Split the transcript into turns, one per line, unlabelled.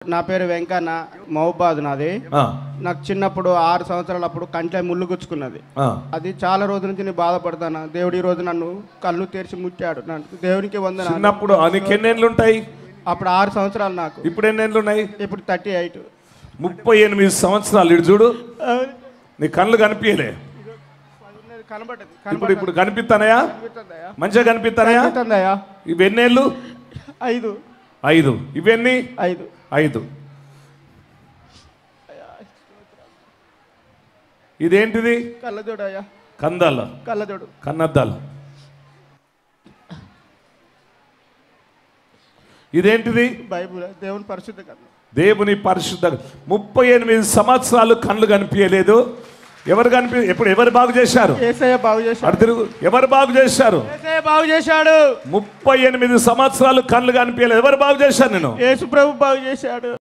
నా పేరు వెంకన్న మహబాద్ నాది
ఆ,
నాకు చిన్నప్పుడు ఆరు సంవత్సరాలు అప్పుడు కంట్లో ముళ్ళు గుచ్చుకున్నది
ఆ.
అది చాలా రోజుల నుంచి నేను బాధపడతాను దేవుడు ఈ రోజు నన్ను కళ్ళు తెరిచి ముట్టాడు నన్ను దేవునికి వందన
చిన్నప్పుడు ఆ, నీకు ఎన్ని ఏళ్ళు ఉంటాయి
అప్పుడు ఆరు సంవత్సరాలు నాకు
ఇప్పుడు ఎన్ని ఏళ్ళు ఉన్నాయి
ఇప్పుడు థర్టీ ఎయిట్
ముప్పై ఎనిమిది సంవత్సరాలు ఇటు చూడు నీ కళ్ళు కనిపించలే
కనబడ్డది
ఇప్పుడు ఇప్పుడు కనిపిస్తానయా
కనిపిస్తుందయ్యా
మంచిగా కనిపిస్తానయా
కనిపిస్తుందయ్యా
ఇవి ఎన్నేళ్ళు
ఐదు
ఐదు ఇవన్నీ
ఐదు
ఐదు ఇదేంటిది
కళ్ళజోడు అయ్యా
కందాల
కళ్ళజోడు
కన్నద్దాలు ఇదేంటిది
బైబుల్ దేవుని పరిశుద్ధ కన్ను
దేవుని పరిశుద్ధ ముప్పై ఎనిమిది సంవత్సరాలు కళ్ళు కనిపించలేదు ఎవరు కనిపి ఇప్పుడు ఎవరు బాగు చేశారు
ఏసయ్య బాగు చేశాడు
అటు తిరుగు ఎవరు బాగు చేశారు
ఏసయ్య బాగు చేశాడు
ముప్పై ఎనిమిది సంవత్సరాలు కళ్ళు కనిపించలేదు ఎవరు బాగు చేశారు నేను
యేసు ప్రభు బాగు చేశాడు